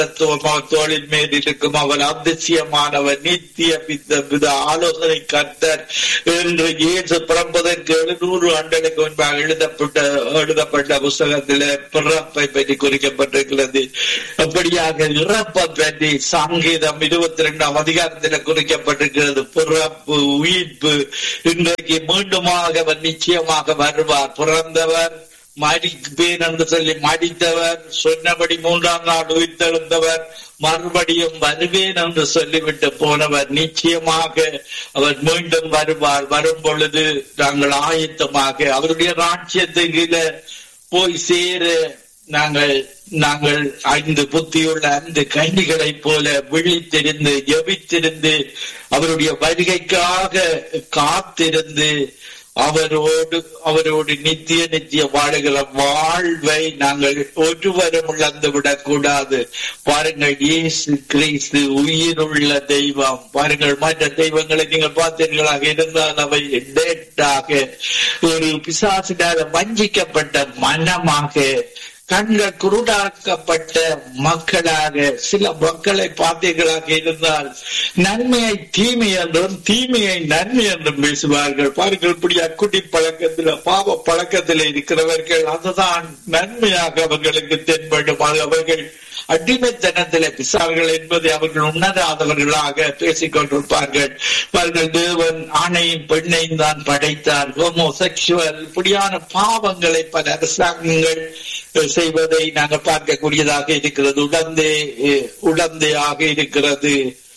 தோளின் மேல் இருக்கும் அவர் அதிசயமானவர் நித்திய பித்த பித ஆலோசனை கர்த்தர் என்று இயேசு பிறப்பதற்கு எழுநூறு ஆண்டுகளுக்கு முன்பாக எழுதப்பட்ட எழுதப்பட்ட புஸ்தகத்தில் பிறப்பை பற்றி குறிக்கப்பட்டிருக்கிறது அப்படியாக இறப்பை பற்றி சங்கீதம் இருபத்தி ரெண்டாம் அதிகாரத்தில் குறிக்கப்பட்டிருக்கிறது பிறப்பு உயிர்ப்பு இன்றைக்கு மீண்டுமாக அவர் நிச்சயமாக வருவார் பிறந்தவர் மடிப்பேன் என்று சொல்லி மடித்தவர் சொன்னபடி மூன்றாம் நாள் உயிர்த்தெழுந்தவர் மறுபடியும் வருவேன் என்று சொல்லிவிட்டு போனவர் நிச்சயமாக அவர் மீண்டும் வருவார் வரும் பொழுது நாங்கள் ஆயத்தமாக அவருடைய ராட்சியத்துக்கு போய் சேர நாங்கள் நாங்கள் ஐந்து புத்தியுள்ள ஐந்து கண்டிகளைப் போல விழித்திருந்து ஜபித்திருந்து அவருடைய வருகைக்காக காத்திருந்து அவரோடு அவரோடு நித்திய நித்திய வாழுகிற வாழ்வை நாங்கள் ஒருவரும் இழந்து விடக் கூடாது பாருங்கள் இயேசு கிறிஸ்து உயிருள்ள தெய்வம் பாருங்கள் மற்ற தெய்வங்களை நீங்கள் பார்த்தீர்களாக இருந்தால் அவை டேட்டாக ஒரு பிசாசினால வஞ்சிக்கப்பட்ட மனமாக கண்கள் குருடாக்கப்பட்ட மக்களாக சில மக்களை பார்த்தீர்களாக இருந்தால் நன்மையை தீமை என்றும் தீமையை நன்மை என்றும் பேசுவார்கள் பாருங்கள் இப்படி அக்குடி பழக்கத்தில் பாவ பழக்கத்தில் இருக்கிறவர்கள் அதுதான் நன்மையாக அவர்களுக்கு தென்படும் அது அவர்கள் அடிமைத்தனத்திலே பிசார்கள் என்பதை அவர்கள் உணராதவர்களாக பேசிக் கொண்டிருப்பார்கள் அவர்கள் தேவன் ஆணையும் பெண்ணையும் தான் படைத்தார் ஹோமோசெக்சுவல் இப்படியான பாவங்களை பல அரசாங்கங்கள் செய்வதை நாங்கள் பார்க்கக்கூடியதாக இருக்கிறது உடந்தே உடந்தையாக இருக்கிறது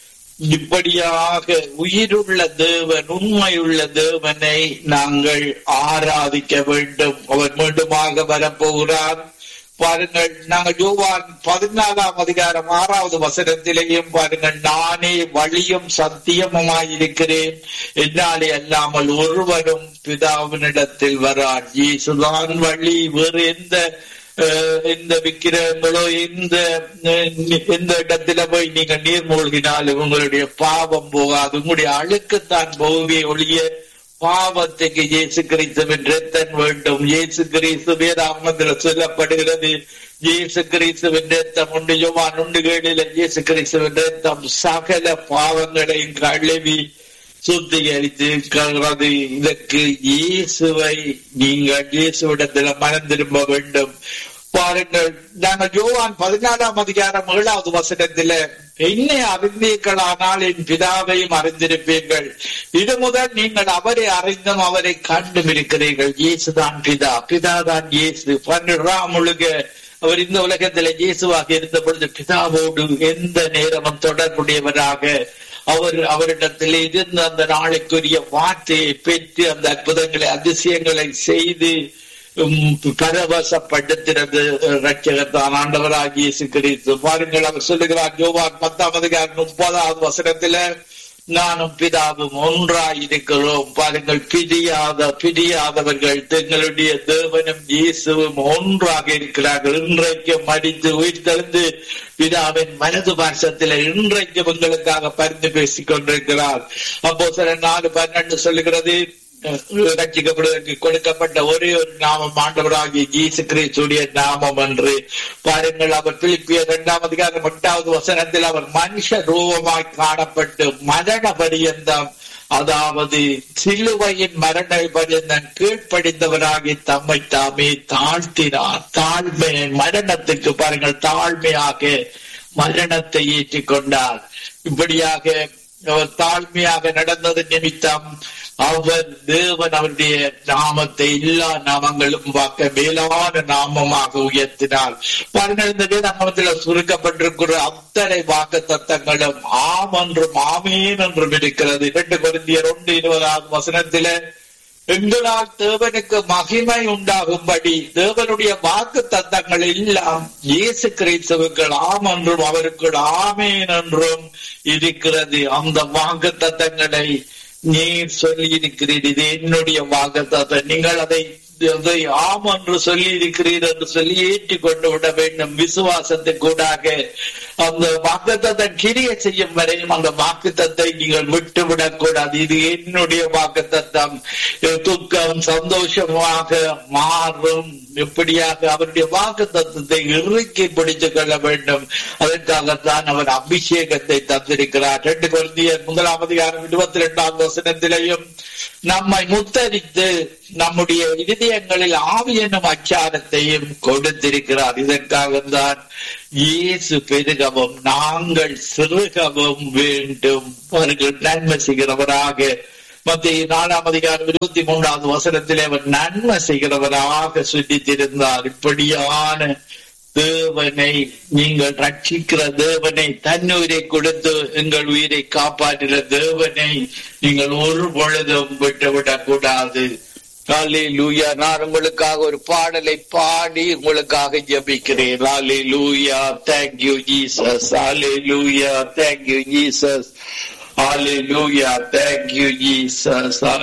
இப்படியாக உயிருள்ள தேவன் உண்மையுள்ள தேவனை நாங்கள் ஆராதிக்க வேண்டும் அவர் மீண்டுமாக வரப்போகிறார் பாருங்கள் நாங்கள் யோவான் பதினாலாம் அதிகாரம் ஆறாவது வசனத்திலேயும் பாருங்கள் நானே வழியும் சத்தியமுமாயிருக்கிறேன் என்னாலே அல்லாமல் ஒருவரும் பிதாவினிடத்தில் வரான் இயேசுதான் வழி வேறு எந்த எந்த விக்கிரகங்களோ எந்த எந்த இடத்துல போய் நீங்க நீர் மூழ்கினாலும் உங்களுடைய பாவம் போகாது உங்களுடைய அழுக்குத்தான் போகவே ஒழிய பாவத்துக்கு இயேசு கிறிஸ்துவின் ரத்தன் வேண்டும் இயேசு கிறிஸ்து வேதாமத்தில் சொல்லப்படுகிறது இயேசு கிறிஸ்துவின் ரத்தம் உண்டு யோவான் உண்டுகளில் இயேசு கிறிஸ்துவின் ரத்தம் சகல பாவங்களையும் கழுவி சுத்திகரித்து இதற்கு இயேசுவை நீங்கள் இயேசுவிடத்தில் மனம் திரும்ப வேண்டும் பாருங்கள் நாங்கள் யோவான் பதினாலாம் அதிகாரம் ஏழாவது வசனத்தில என்னை அறிந்தீர்களானால் என் பிதாவையும் அறிந்திருப்பீர்கள் இது முதல் நீங்கள் அவரை அறிந்தும் அவரை கண்டும் இருக்கிறீர்கள் இயேசுதான் பிதா பிதாதான் இயேசு பன்னிராம் முழுக அவர் இந்த உலகத்தில் இயேசுவாக இருந்த பொழுது பிதாவோடு எந்த நேரமும் தொடர்புடையவராக அவர் அவரிடத்தில் இருந்து அந்த நாளைக்குரிய வார்த்தையை பெற்று அந்த அற்புதங்களை அதிசயங்களை செய்து பரவசப்படுத்தினது ரட்சகர் தான் ஆண்டவராக இயேசு கிறிஸ்து பாருங்கள் அவர் சொல்லுகிறார் யோவான் பத்தாம் அதிகாரம் முப்பதாவது வசனத்துல நானும் பிதாவும் ஒன்றாய் இருக்கிறோம் பாருங்கள் பிரியாத பிரியாதவர்கள் தங்களுடைய தேவனும் இயேசுவும் ஒன்றாக இருக்கிறார்கள் இன்றைக்கு மடித்து உயிர்த்தெழுந்து பிதாவின் மனது பாசத்தில் இன்றைக்கு உங்களுக்காக பரிந்து பேசிக் கொண்டிருக்கிறார் அப்போ சில நாலு பன்னெண்டு சொல்லுகிறது ரட்சிக்கப்படுவதற்கு கொடுக்கப்பட்ட ஒரே ஒரு நாமம் ஆண்டவராகிய ஜீசு கிறிஸ்துடைய நாமம் என்று பாருங்கள் அவர் பிலிப்பிய இரண்டாம் அதிகாரம் எட்டாவது வசனத்தில் அவர் மனுஷ ரூபமாய் காணப்பட்டு மரண பரியந்தம் அதாவது சிலுவையின் மரண பரியந்தம் கீழ்ப்படிந்தவராகி தம்மை தாமே தாழ்த்தினார் தாழ்மை மரணத்துக்கு பாருங்கள் தாழ்மையாக மரணத்தை ஏற்றிக்கொண்டார் இப்படியாக அவர் தாழ்மையாக நடந்தது நிமித்தம் அவர் தேவன் அவருடைய நாமத்தை எல்லா நாமங்களும் வாக்க மேலான நாமமாக உயர்த்தினார் பாருங்கள் இந்த வேதாமத்தில் சுருக்கப்பட்டிருக்கிற அத்தனை வாக்கு தத்தங்களும் ஆம் என்றும் ஆமேன் என்றும் இருக்கிறது இரண்டு குருந்தியர் ஒன்று இருபதாவது வசனத்தில எங்களால் தேவனுக்கு மகிமை உண்டாகும்படி தேவனுடைய வாக்கு தத்தங்கள் எல்லாம் இயேசு கிறிஸ்தவுக்கு ஆம் என்றும் அவருக்கு ஆமேன் என்றும் இருக்கிறது அந்த வாக்கு தத்தங்களை நீர் சொல்லி இருக்கிறீர் இது என்னுடைய வாக்கு நீங்கள் அதை அதை ஆம் என்று சொல்லி இருக்கிறீர் என்று சொல்லி ஏற்றி கொண்டு விட வேண்டும் விசுவாசத்துக்கு கூடாக அந்த வாக்குத்தத்தை கிரிய செய்யும் வரையும் அந்த வாக்குத்தத்தை நீங்கள் விட்டுவிடக் கூடாது இது என்னுடைய வாக்குத்தத்தம் துக்கம் சந்தோஷமாக மாறும் எப்படியாக அவருடைய வாக்கு தத்துவத்தை இறுக்கி பிடித்துக் கொள்ள வேண்டும் அதற்காகத்தான் அவர் அபிஷேகத்தை தந்திருக்கிறார் ரெண்டு குழந்தையர் முதலாம் அதிகாரம் இருபத்தி இரண்டாம் வசனத்திலேயும் நம்மை முத்தரித்து நம்முடைய இதயங்களில் ஆவி என்னும் அச்சாரத்தையும் கொடுத்திருக்கிறார் இதற்காகத்தான் இயேசு பெருகவும் நாங்கள் சிறுகவும் வேண்டும் அவர்கள் நன்மை செய்கிறவராக மத்திய நாலாம் அதிகாரம் இருபத்தி மூன்றாவது வசனத்திலே அவர் நன்மை செய்கிறவராக சுற்றித்திருந்தார் இப்படியான தேவனை நீங்கள் ரட்சிக்கிற தேவனை தன்னுயிரை கொடுத்து எங்கள் உயிரை காப்பாற்றுகிற தேவனை நீங்கள் ஒரு பொழுதும் விட்டுவிடக் கூடாது லூயா நான் உங்களுக்காக ஒரு பாடலை பாடி உங்களுக்காக ஜபிக்கிறேன் லாலே லூயா thank you Jesus hallelujah thank you Jesus Hallelujah. Thank you, Jesus.